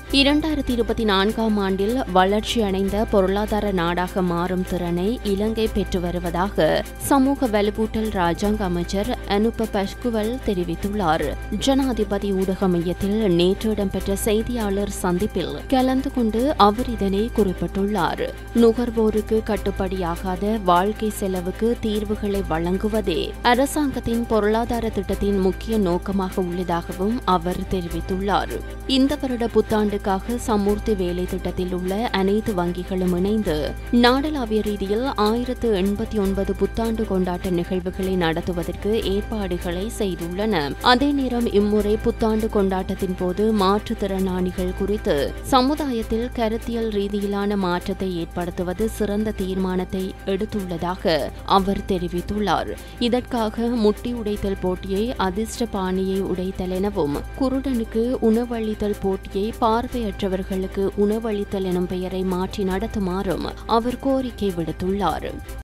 இரண்டாயிரத்தி இருபத்தி நான்காம் ஆண்டில் வளர்ச்சியடைந்த பொருளாதார நாடாக மாறும் திறனை இலங்கை பெற்று வருவதாக சமூக வலுவூட்டல் ராஜாங்க அமைச்சர் அனுப்ப பஷ்குவல் தெரிவித்துள்ளார் ஜனாதிபதி ஊடக மையத்தில் நேற்று இடம்பெற்ற செய்தியாளர் சந்திப்பில் கலந்து கொண்டு அவர் இதனை குறிப்பிட்டுள்ளார் நுகர்வோருக்கு கட்டுப்படியாகாத வாழ்க்கை செலவுக்கு தீர்வுகளை வழங்குவதே அரசாங்கத்தின் பொருளாதார திட்டத்தின் முக்கிய நோக்கமாக உள்ளதாகவும் அவர் தெரிவித்துள்ளார் இந்த வருட புத்தாண்டுக்காக சமூர்த்தி வேலை திட்டத்தில் உள்ள அனைத்து வங்கிகளும் இணைந்து நாடளாவிய ரீதியில் ஆயிரத்து எண்பத்தி ஒன்பது புத்தாண்டு கொண்டாட்ட நிகழ்வுகளை நடத்துவதற்கு ஏற்பாடுகளை செய்துள்ளன அதே நேரம் இம்முறை புத்தாண்டு கொண்டாட்டத்தின் போது மாற்றுத்திறனாளிகள் குறித்து சமுதாயத்தில் கருத்தியல் ரீதியிலான மாற்றத்தை ஏற்படுத்துவது சிறந்த தீர்மானத்தை எடுத்துள்ளதாக அவர் தெரிவித்துள்ளார் இதற்காக முட்டி உடைத்தல் போட்டியை அதிர்ஷ்ட பாணியை உடைத்தல் எனவும் குருடனுக்கு உணவளித்தல் போட்டியை பார்வையற்றவர்களுக்கு உணவளித்தல் எனும் பெயரை மாற்றி நடத்துமாறும் அவர் கோரிக்கை விடுத்துள்ளார்